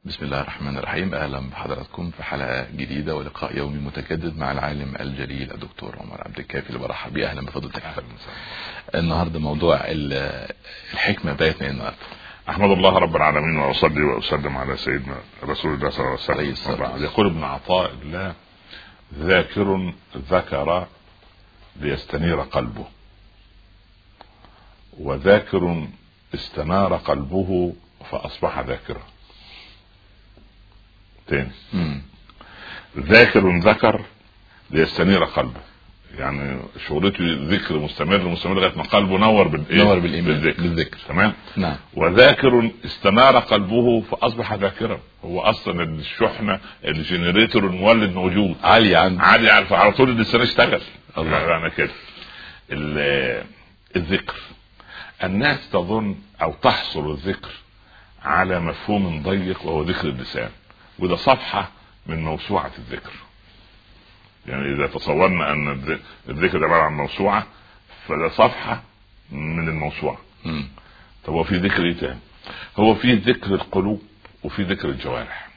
بسم الله الرحمن الرحيم اهلا بحضراتكم في حلقه جديده ولقاء يومي متجدد مع العالم الجليل الدكتور عمر عبد الكافي اللي برحب بيه اهلا بفضيلتك النهارده موضوع ال- الحكمه بتاعتنا إيه النهارده احمد الله رب العالمين واصلي واسلم على سيدنا رسول الله صلى الله عليه عليه الصلاة وسلم والسلام. يقول ابن عطاء الله ذاكر ذكر ليستنير قلبه وذاكر استنار قلبه فاصبح ذاكرا تاني مم. ذاكر ذكر ليستنير قلبه يعني شغلته ذكر مستمر مستمر لغايه ما قلبه نور بالايه؟ نور بالإيمان، بالذكر, بالذكر. تمام نعم وذاكر استنار قلبه فاصبح ذاكرا هو اصلا الشحنه الجنريتور المولد موجود عالي عن عادي عارف على طول اللسان اشتغل الله. يعني كده ال- الذكر الناس تظن او تحصر الذكر على مفهوم ضيق وهو ذكر اللسان وده صفحه من موسوعه الذكر يعني اذا تصورنا ان الذ- الذكر ده عباره عن موسوعه فده صفحه من الموسوعه مم. طب هو في ذكر ايه تاني؟ هو في ذكر القلوب وفي ذكر الجوارح.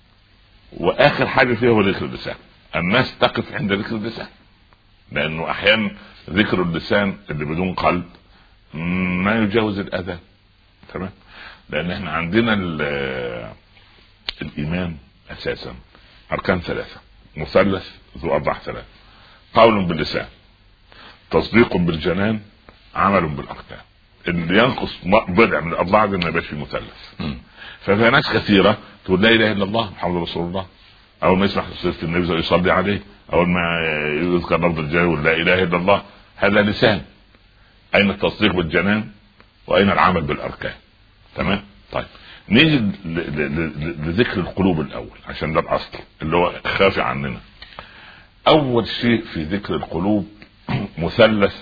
واخر حاجه فيها هو ذكر اللسان. الناس تقف عند ذكر اللسان. لانه احيانا ذكر اللسان اللي بدون قلب ما يجاوز الاذان. تمام؟ لان احنا عندنا ال- الايمان اساسا اركان ثلاثه مثلث ذو اربع ثلاث قول باللسان تصديق بالجنان عمل بالاركان اللي ينقص م- بضع من الاضلاع ده ما يبقاش فيه مثلث مم. ففي ناس كثيره تقول لا اله الا الله محمد رسول الله اول ما يسمع سيره النبي صلى الله عليه وسلم يصلي عليه اول ما يذكر لفظ الجلال يقول لا اله الا الله هذا لسان اين التصديق بالجنان واين العمل بالاركان تمام طيب نيجي ل- ل- ل- لذكر القلوب الاول عشان ده الاصل اللي هو خافي عننا اول شيء في ذكر القلوب مثلث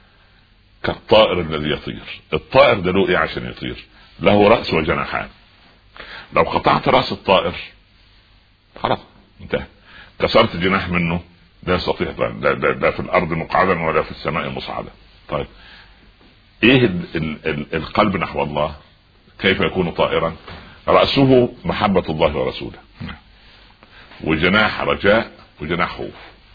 كالطائر الذي يطير الطائر ده له ايه عشان يطير له راس وجناحان لو قطعت راس الطائر خلاص انتهى كسرت جناح منه لا يستطيع لا, لا, لا في الارض مقعدا ولا في السماء مصعدا طيب ايه ال ال ال القلب نحو الله كيف يكون طائرا راسه محبه الله ورسوله وجناح رجاء وجناح خوف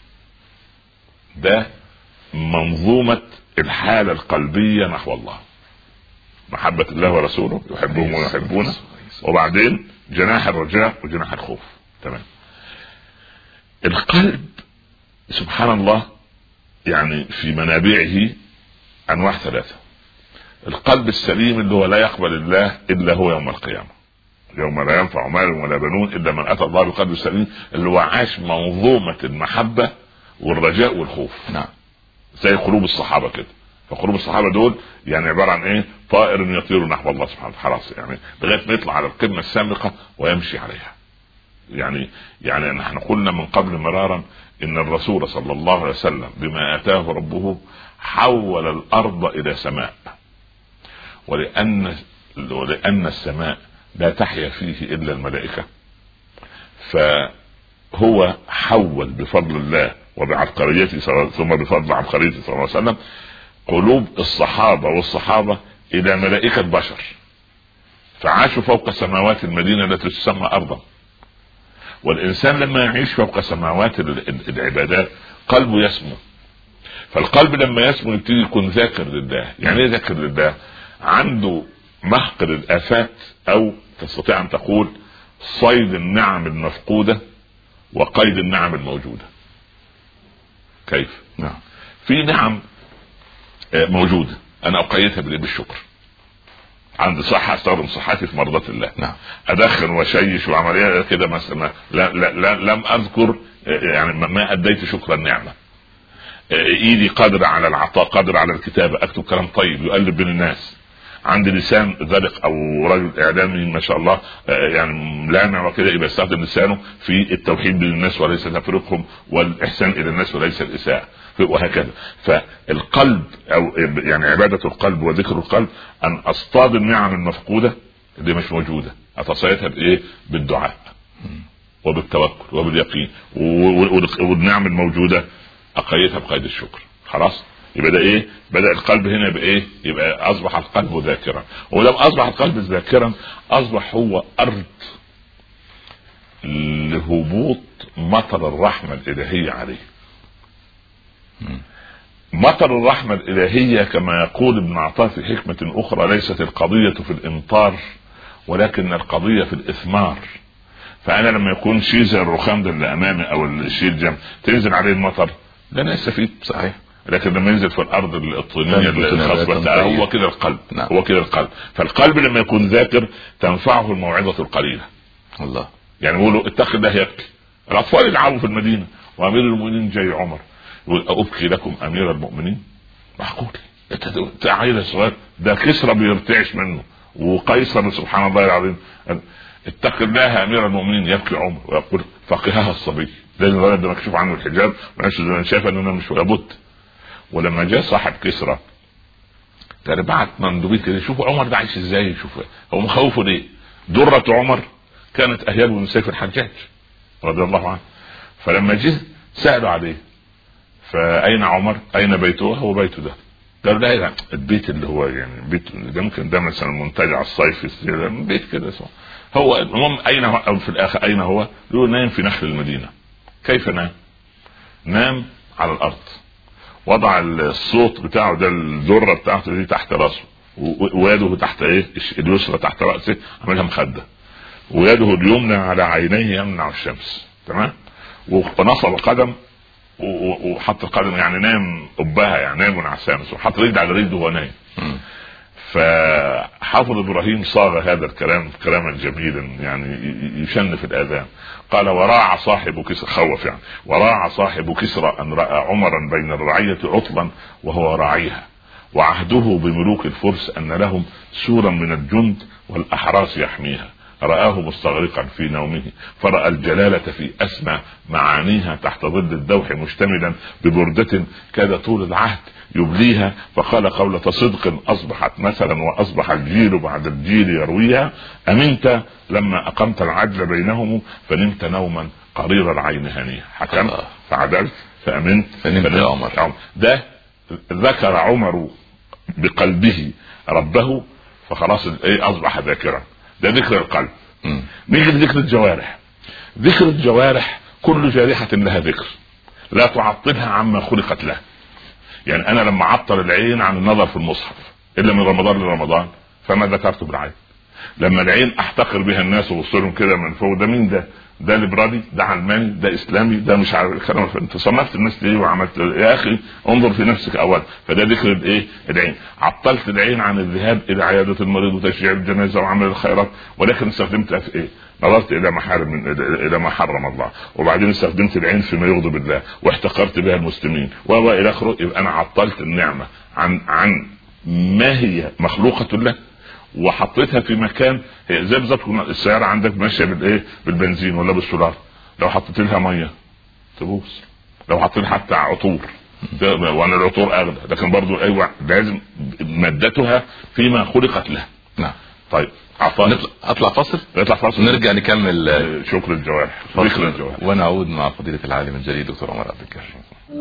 ده منظومه الحاله القلبيه نحو الله محبه الله ورسوله يحبهم ويحبونه وبعدين جناح الرجاء وجناح الخوف تمام القلب سبحان الله يعني في منابعه انواع ثلاثه القلب السليم اللي هو لا يقبل الله الا هو يوم القيامه يوم لا ينفع مال ولا بنون الا من اتى الله بقلب سليم اللي هو عاش منظومه المحبه والرجاء والخوف نعم زي قلوب الصحابه كده فقلوب الصحابه دول يعني عباره عن ايه؟ طائر يطير نحو الله سبحانه وتعالى خلاص يعني لغايه ما يطلع على القمه السامقه ويمشي عليها. يعني يعني نحن قلنا من قبل مرارا ان الرسول صلى الله عليه وسلم بما اتاه ربه حول الارض الى سماء. ولان ولان السماء لا تحيا فيه الا الملائكه فهو حول بفضل الله وبعبقريته صلى- ثم بفضل عبقريته صلى الله عليه وسلم قلوب الصحابه والصحابه الى ملائكه بشر فعاشوا فوق سماوات المدينه التي تسمى ارضا والانسان لما يعيش فوق سماوات ال- ال- العبادات قلبه يسمو فالقلب لما يسمو يبتدي يكون ذاكر لله يعني ايه ذاكر لله عنده محق للافات او تستطيع ان تقول صيد النعم المفقوده وقيد النعم الموجوده كيف نعم في نعم آه، موجوده انا اقيدها بالإيه؟ بالشكر عندي صحه استخدم صحتي في مرضاه الله نعم ادخن وشيش وعمليه كده مثلا لا لا لا لم اذكر آه، يعني ما- ما اديت شكر النعمه آه، ايدي قادره على العطاء قادره على الكتابه اكتب كلام طيب يؤلف بين الناس عندي لسان ذلك او رجل اعلامي ما شاء الله آه، يعني لامع وكده يبقى يستخدم لسانه في التوحيد بين الناس وليس تفريقهم والاحسان الى الناس وليس الاساءه وهكذا فالقلب او يعني عباده القلب وذكر القلب ان اصطاد النعم المفقوده اللي مش موجوده اتصيدها بايه؟ بالدعاء وبالتوكل وباليقين و- و- والنعم الموجوده اقيدها بقيد الشكر خلاص يبقى ده ايه بدا القلب هنا بايه يبقى اصبح القلب ذاكرا ولما اصبح القلب ذاكرا اصبح هو ارض لهبوط مطر الرحمه الالهيه عليه مم. مطر الرحمة الإلهية كما يقول ابن عطاء في حكمة أخرى ليست القضية في الإمطار ولكن القضية في الإثمار فأنا لما يكون شيء زي الرخام ده اللي أمامي أو الشيء الجنب تنزل عليه المطر لا أنا أستفيد صحيح لكن لما ينزل في الارض الطينيه تنبت الخصبه نباتا ده طيبا. هو كده القلب نعم. هو كده القلب فالقلب لما يكون ذاكر تنفعه الموعظه القليله الله يعني بيقولوا اتق الله يبكي الاطفال يلعبوا في المدينه وامير المؤمنين جاي عمر يقول ابكي لكم امير المؤمنين معقول انت أنت عيل صغير ده كسرى بيرتعش منه وقيصر سبحان الله العظيم اتق الله يا امير المؤمنين يبكي عمر ويقول فقهها الصبي لازم الولد ده مكشوف عنه الحجاب ما شاف ان انا مش لابد ولما جاء صاحب كسرى كان بعت مندوبين كده شوفوا عمر ده عايش ازاي شوفوا هو مخوفه ليه درة عمر كانت اهياب من سيف الحجاج رضي الله عنه فلما جه سالوا عليه فاين عمر اين بيته هو بيته ده قالوا لا لا البيت اللي هو يعني بيت ده ممكن ده مثلا منتجع الصيفي ده بيت كده اسمه هو المهم اين هو أو في الاخر اين هو؟ يقول نايم في نخل المدينه كيف نام؟ نام على الارض وضع الصوت بتاعه ده الذره بتاعته دي تحت راسه و- ويده تحت ايه؟ اليسرى تحت راسه عملها مخده ويده اليمنى على عينيه يمنع الشمس تمام؟ ونصب قدم و- و- وحط القدم يعني نام قبها يعني نام منعسان وحط رجل على رجله وهو نايم مم. فحافظ ابراهيم صاغ هذا الكلام كلاما جميلا يعني ي- يشن في الاذان قال وراع صاحب كسرى خوف يعني وراع صاحب كسرى ان راى عمرا بين الرعيه عطلا وهو راعيها وعهده بملوك الفرس ان لهم سورا من الجند والاحراس يحميها رآه مستغرقا في نومه فرأى الجلالة في أسمى معانيها تحت ظل الدوح مشتملا ببردة كاد طول العهد يبليها فقال قولة صدق أصبحت مثلا وأصبح الجيل بعد الجيل يرويها أمنت لما أقمت العدل بينهم فنمت نوما قرير العين هنيها حكمت الله. فعدلت فأمنت فنمت يا عمر. ده ذكر عمر بقلبه ربه فخلاص ايه اصبح ذاكرا ده ذكر القلب مم. نيجي لذكر الجوارح ذكر الجوارح كل جارحة لها ذكر لا تعطلها عما خلقت له يعني انا لما اعطل العين عن النظر في المصحف الا من رمضان لرمضان فما ذكرت بالعين لما العين احتقر بها الناس وابص لهم كده من فوق ده مين ده؟ ده ليبرالي ده علماني ده اسلامي ده مش عارف الكلام انت صنفت الناس ليه وعملت يا اخي انظر في نفسك اولا فده ذكر الايه؟ العين عطلت العين عن الذهاب الى عياده المريض وتشجيع الجنازه وعمل الخيرات ولكن استخدمتها في ايه؟ نظرت الى محارم من الى إلى ما حرم الله وبعدين استخدمت العين فيما يغضب الله واحتقرت بها المسلمين و الى اخره يبقى انا عطلت النعمه عن عن ما هي مخلوقه له وحطيتها في مكان هي زي بالظبط كنا- السياره عندك ماشيه بالايه بالبنزين ولا بالسولار لو حطيت لها ميه تبوظ لو حطيت لها حتى عطور ده- وانا العطور اغلى لكن برضو ايوه لازم مادتها فيما خلقت له نعم طيب عطاء نطلع اطلع فاصل نطلع فاصل نرجع نكمل آه، شكر الجوارح ذكر الجوارح ونعود مع فضيلة العالم الجليل دكتور عمر عبد الكافي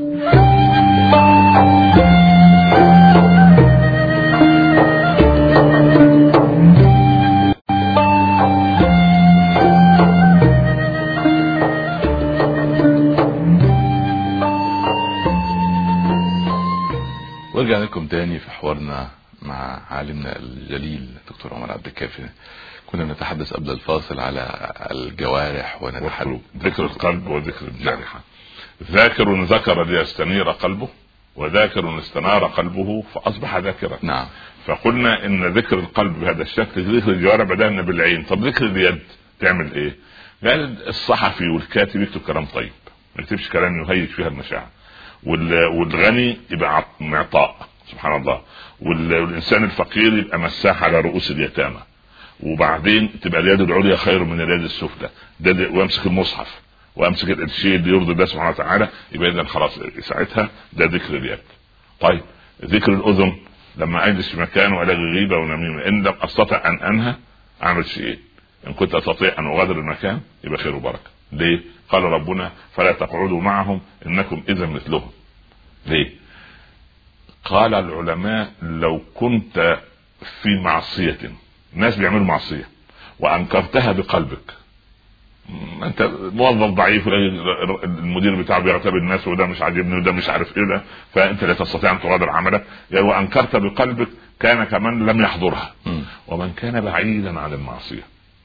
ورجعنا لكم تاني في حوارنا مع عالمنا الجليل دكتور عمر عبد الكافي كنا نتحدث قبل الفاصل على الجوارح ونتحدث والقلوب ذكر القلب وذكر الجارحة ذاكر ذكر ليستنير قلبه وذاكر استنار قلبه فأصبح ذاكرا نعم فقلنا ان ذكر القلب بهذا الشكل ذكر الجوارح بدأنا بالعين طب ذكر اليد تعمل ايه قال الصحفي والكاتب يكتب كلام طيب ما يكتبش كلام يهيج فيها المشاعر وال- والغني يبقى عط- معطاء سبحان الله وال- والانسان الفقير يبقى مساح على رؤوس اليتامى وبعدين تبقى اليد العليا خير من اليد السفلى ده, ده وامسك المصحف وامسك الشيء اللي يرضي الله سبحانه وتعالى يبقى اذا خلاص ساعتها ده ذكر اليد طيب ذكر الاذن لما اجلس في مكان والغي غيبه ونميمه ان لم استطع ان انهى اعمل شيء ان كنت استطيع ان اغادر المكان يبقى خير وبركه ليه؟ قال ربنا فلا تقعدوا معهم انكم اذا مثلهم ليه؟ قال العلماء لو كنت في معصيه ناس بيعملوا معصيه وانكرتها بقلبك انت موظف ضعيف المدير بتاعه بيغتاب الناس وده مش عاجبني وده مش عارف ايه ده فانت لا تستطيع ان تغادر عملك يعني وانكرت بقلبك كان كمن لم يحضرها ومن كان بعيدا عن المعصيه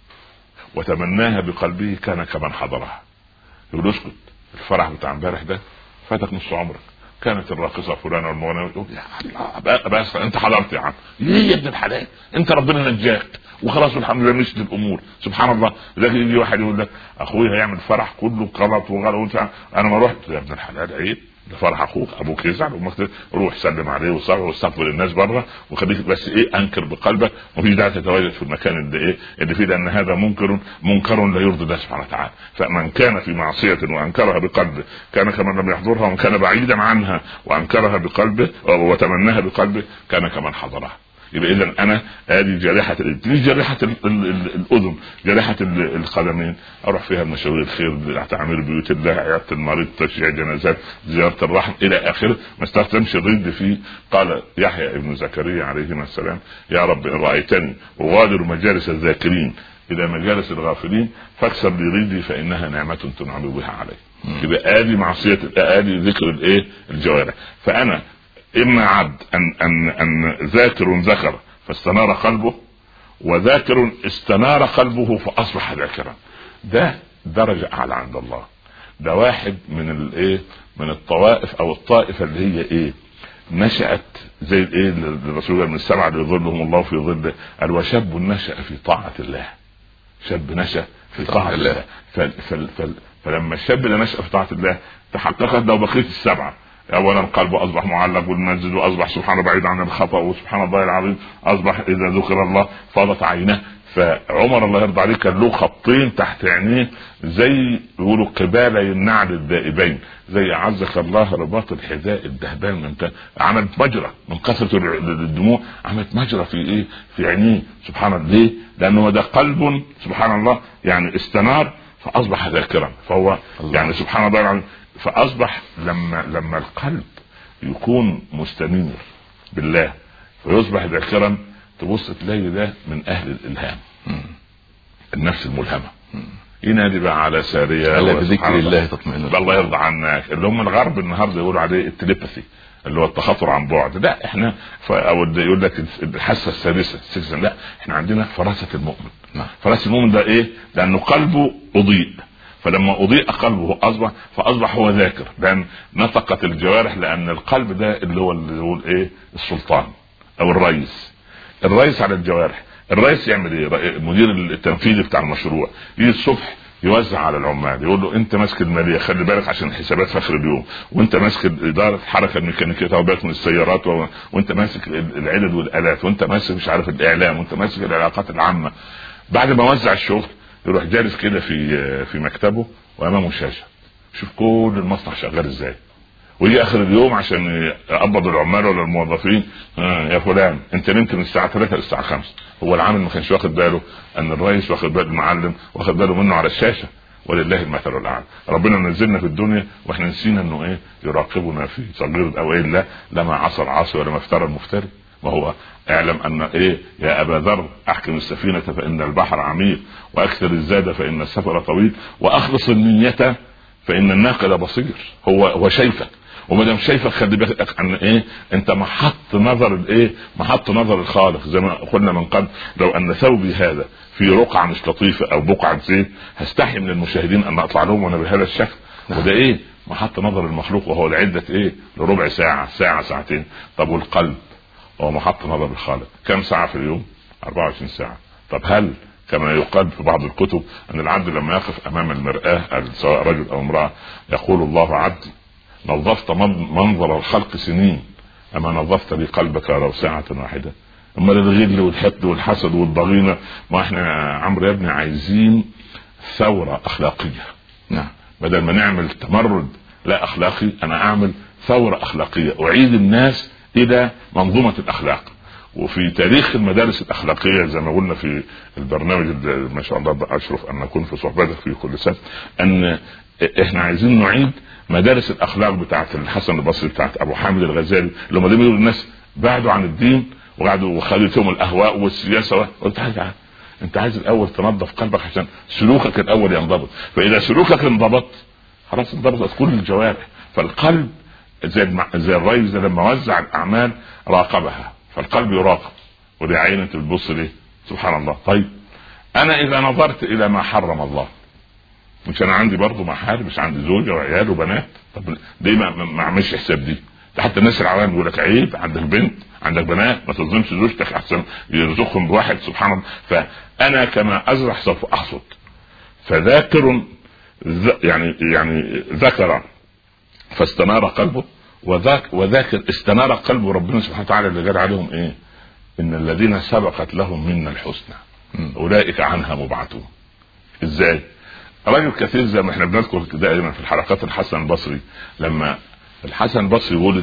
وتمناها بقلبه كان كمن حضرها يقول اسكت الفرح بتاع امبارح ده فاتك نص عمرك كانت الراقصه فلانه والمغنيه يقول يا الله بس انت حضرت يا عم ليه يا ابن الحلال انت ربنا نجاك وخلاص الحمد لله مشت الامور سبحان الله لكن يجي واحد يقول لك اخويا هيعمل فرح كله غلط وغلط انا ما رحت يا ابن الحلال عيب ده فرح اخوك ابوك يزعل روح سلم عليه وصلي واستغفر الناس بره وخليك بس ايه انكر بقلبك وفي داعي تتواجد في المكان اللي ايه اللي فيه لان هذا منكر منكر لا يرضي الله سبحانه وتعالى فمن كان في معصيه وانكرها بقلبه كان كمن لم يحضرها ومن كان بعيدا عنها وانكرها بقلبه وتمناها بقلبه كان كمن حضرها يبقى اذا انا ادي جارحه مش جارحه الاذن جارحه القدمين اروح فيها المشاوير الخير تعمير بيوت الله عياده المريض تشييع جنازات زياره الرحم الى اخره ما استخدمش الرد فيه قال يحيى ابن زكريا عليهما السلام يا رب ان رايتني اغادر مجالس الذاكرين الى مجالس الغافلين فاكسر لي ريدي فانها نعمه تنعم بها علي يبقى ادي معصيه ادي ذكر الايه الجوارح فانا اما عبد ان ان ان ذاكر ذكر فاستنار قلبه وذاكر استنار قلبه فاصبح ذاكرا ده درجه اعلى عند الله ده واحد من الايه من الطوائف او الطائفه اللي هي ايه نشأت زي الايه الرسول من السبعه اللي يظلهم الله في ظله قال وشاب نشأ في طاعة الله شاب نشأ في طاعة الله فلما الشاب ده نشأ في طاعة الله تحققت لو بقية السبعة اولا قلبه اصبح معلق بالمسجد واصبح سبحانه بعيد عن الخطا وسبحان الله العظيم اصبح اذا ذكر الله فاضت عيناه فعمر الله يرضى عليه كان له خطين تحت عينيه زي يقولوا قبالي النعل الدائبين زي اعزك الله رباط الحذاء الدهبان انت عملت مجرى من كثره الدموع عملت مجرى في ايه في عينيه سبحان الله ليه؟ لانه ده قلب سبحان الله يعني استنار فاصبح ذاكرا فهو الله. يعني سبحان الله العظيم فاصبح لما لما القلب يكون مستنير بالله فيصبح ذاكرا تبص تلاقي ده من اهل الالهام النفس الملهمه ينادي بقى على ساريه الا بذكر الله تطمئن الله يرضى عنك اللي هم الغرب النهارده يقولوا عليه التليباثي اللي هو التخاطر عن بعد لا احنا او يقول لك الحاسه السادسه لا احنا عندنا فراسه المؤمن نعم. فراسه المؤمن ده ايه؟ لانه قلبه اضيء فلما اضيء قلبه اصبح فاصبح هو ذاكر لان نطقت الجوارح لان القلب ده اللي هو اللي هو ايه السلطان او الرئيس الرئيس على الجوارح الرئيس يعمل ايه المدير التنفيذي بتاع المشروع يجي الصبح يوزع على العمال يقول له انت ماسك الماليه خلي بالك عشان الحسابات في اخر اليوم وانت ماسك اداره الحركه الميكانيكيه تاخد بالك من السيارات و... وانت ماسك العدد والالات وانت ماسك مش عارف الاعلام وانت ماسك العلاقات العامه بعد ما وزع الشغل يروح جالس كده في في مكتبه وامامه شاشه شوف كل المصنع شغال ازاي ويجي اخر اليوم عشان يقبض العمال ولا الموظفين آه يا فلان انت نمت من الساعه 3 للساعه 5 هو العامل ما كانش واخد باله ان الرئيس واخد باله المعلم واخد باله منه على الشاشه ولله المثل الاعلى ربنا نزلنا في الدنيا واحنا نسينا انه ايه يراقبنا في صغير او ايه لا لما عصى العاصي ولا ما افترى المفتري وهو اعلم ان ايه يا ابا ذر احكم السفينه فان البحر عميق واكثر الزاد فان السفر طويل واخلص النيه فان الناقد بصير هو هو شايفك وما دام شايفك خلي بالك ان ايه انت محط نظر الايه محط نظر الخالق زي ما قلنا من قبل لو ان ثوبي هذا في رقعه مش لطيفه او بقعه زيت هستحي من المشاهدين ان اطلع لهم وانا بهذا الشكل وده ايه محط نظر المخلوق وهو لعده ايه لربع ساعه ساعه ساعتين طب والقلب هو محط نظر الخالق كم ساعه في اليوم 24 ساعه طب هل كما يقال في بعض الكتب ان العبد لما يقف امام المراه سواء رجل او امراه يقول الله عبدي نظفت منظر الخلق سنين اما نظفت لي قلبك ولو ساعة واحدة اما الغل والحقد والحسد والضغينة ما احنا عمرو يا ابني عايزين ثورة اخلاقية نعم بدل ما نعمل تمرد لا اخلاقي انا اعمل ثورة اخلاقية اعيد الناس الى منظومة الاخلاق وفي تاريخ المدارس الاخلاقيه زي ما قلنا في البرنامج ما شاء الله اشرف ان نكون في صحبتك في كل سنه ان احنا عايزين نعيد مدارس الاخلاق بتاعت الحسن البصري بتاعت ابو حامد الغزالي اللي هم دايما الناس بعدوا عن الدين وقعدوا وخدتهم الاهواء والسياسه قلت حاجه انت عايز الاول تنظف قلبك عشان سلوكك الاول ينضبط فاذا سلوكك انضبط خلاص انضبطت كل الجوارح فالقلب زي الم... زي الرئيس لما وزع الاعمال راقبها فالقلب يراقب ودي عين انت بتبص ليه سبحان الله طيب انا اذا نظرت الى ما حرم الله مش انا عندي برضه محارم مش عندي زوجه وعيال وبنات طب ليه ما ما اعملش حساب دي ده حتى الناس العوام بيقول لك عيب عندك بنت عندك بنات ما تظلمش زوجتك احسن يرزقهم بواحد سبحان الله فانا كما ازرع سوف احصد فذاكر يعني يعني ذكر فاستنار قلبه وذاك وذاكر استنار قلبه ربنا سبحانه وتعالى اللي قال عليهم ايه؟ ان الذين سبقت لهم منا الحسنى اولئك عنها مبعثون ازاي؟ رجل كثير زي ما احنا بنذكر دائما في الحلقات الحسن البصري لما الحسن البصري ولد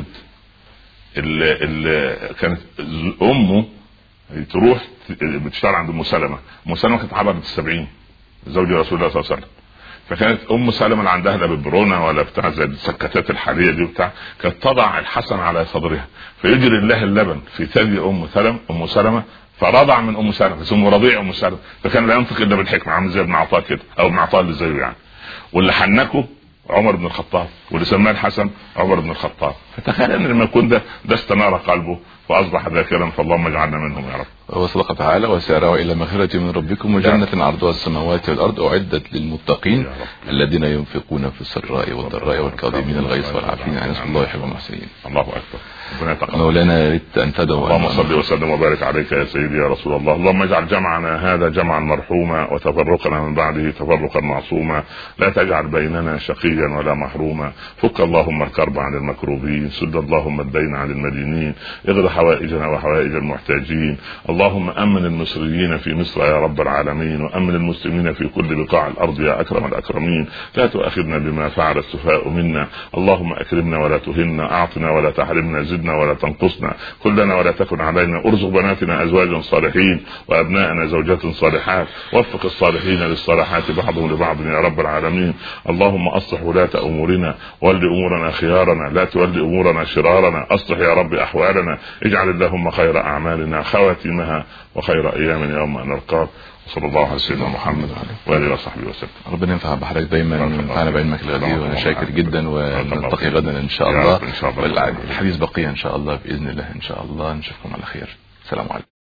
اللي, اللي كانت امه تروح بتشتغل عند ام سلمه ام سلمه كانت عبرت السبعين زوج رسول الله صلى الله عليه وسلم فكانت ام سلمه اللي عندها لا ببرونه ولا بتاع زي السكتات الحاليه دي وبتاع كانت تضع الحسن على صدرها فيجري الله اللبن في ثدي ام سلمه ام سلمه فرضع من ام سلمه اسمه رضيع ام سلمه فكان لا ينطق الا بالحكمه عامل زي ابن عطاء كده او ابن عطاء اللي زيه يعني واللي حنكه عمر بن الخطاب واللي سماه الحسن عمر بن الخطاب فتخيل ان لما يكون ده ده استنار قلبه واصبح ذاكرا فاللهم اجعلنا منهم يا رب وصدق تعالى وسارعوا الى مغفرة من ربكم وجنة عرضها السماوات والارض اعدت للمتقين الذين ينفقون في السراء والضراء والكاظمين الغيظ والعافين عن الله يحب المحسنين الله اكبر ربنا يتقبل مولانا يا ريت ان تدعو اللهم صل وسلم وبارك عليك يا سيدي يا رسول الله اللهم اجعل جمعنا هذا جمعا مرحوما وتفرقنا من بعده تفرقا معصوما لا تجعل بيننا شقيا ولا محروما فك اللهم الكرب عن المكروبين سد اللهم الدين عن المدينين اغد حوائجنا وحوائج المحتاجين اللهم امن المصريين في مصر يا رب العالمين وامن المسلمين في كل بقاع الارض يا اكرم الاكرمين لا تؤاخذنا بما فعل السفهاء منا اللهم اكرمنا ولا تهنا اعطنا ولا تحرمنا زدنا ولا تنقصنا كلنا ولا تكن علينا ارزق بناتنا ازواجا صالحين وابناءنا زوجات صالحات وفق الصالحين للصالحات بعضهم لبعض يا رب العالمين اللهم اصلح ولاة امورنا ول امورنا خيارنا لا تول امورنا شرارنا اصلح يا رب احوالنا اجعل اللهم خير اعمالنا خواتمها وخير ايامنا يوم ان نلقاك وصلى الله على سيدنا محمد واله وصحبه وسلم ربنا ينفع بحضرتك دايما وينفعنا بعلمك الغدير وانا شاكر جدا ونلتقي غدا ان شاء الله إن شاء الله. والحديث بقيه ان شاء الله باذن الله ان شاء الله نشوفكم على خير السلام عليكم